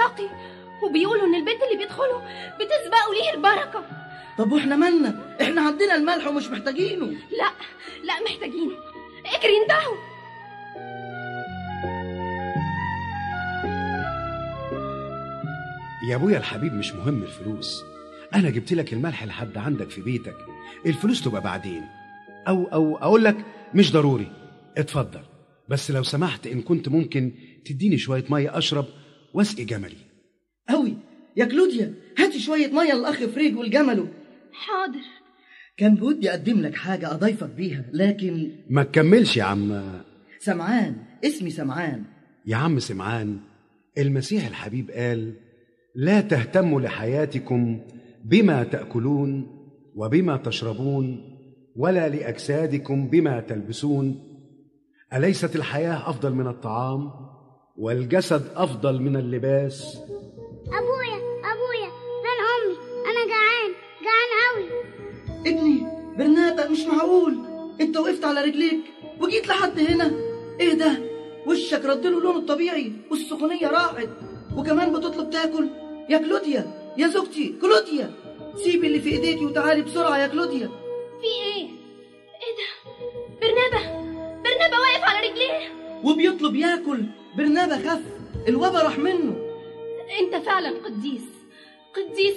ساقي وبيقولوا ان البيت اللي بيدخله بتسبقوا ليه البركه طب واحنا مالنا احنا عندنا الملح ومش محتاجينه لا لا محتاجينه اجري انتهوا يا ابويا الحبيب مش مهم الفلوس انا جبت لك الملح لحد عندك في بيتك الفلوس تبقى بعدين او او اقول لك مش ضروري اتفضل بس لو سمحت ان كنت ممكن تديني شويه ميه اشرب واسقي جملي قوي يا كلوديا هاتي شويه ميه للاخ فريج والجمله حاضر كان بودي اقدم لك حاجه اضيفك بيها لكن ما تكملش يا عم سمعان اسمي سمعان يا عم سمعان المسيح الحبيب قال لا تهتموا لحياتكم بما تاكلون وبما تشربون ولا لاجسادكم بما تلبسون اليست الحياه افضل من الطعام والجسد افضل من اللباس ابويا ابويا فين امي انا جعان جعان قوي ابني برنابا مش معقول انت وقفت على رجليك وجيت لحد هنا ايه ده وشك رد له لونه الطبيعي والسخونيه راحت وكمان بتطلب تاكل يا كلوديا يا زوجتي كلوديا سيبي اللي في ايديكي وتعالي بسرعه يا كلوديا في ايه ايه ده برنابا برنابا واقف على رجليه وبيطلب ياكل برنابا خف الوبا راح منه انت فعلا قديس قديس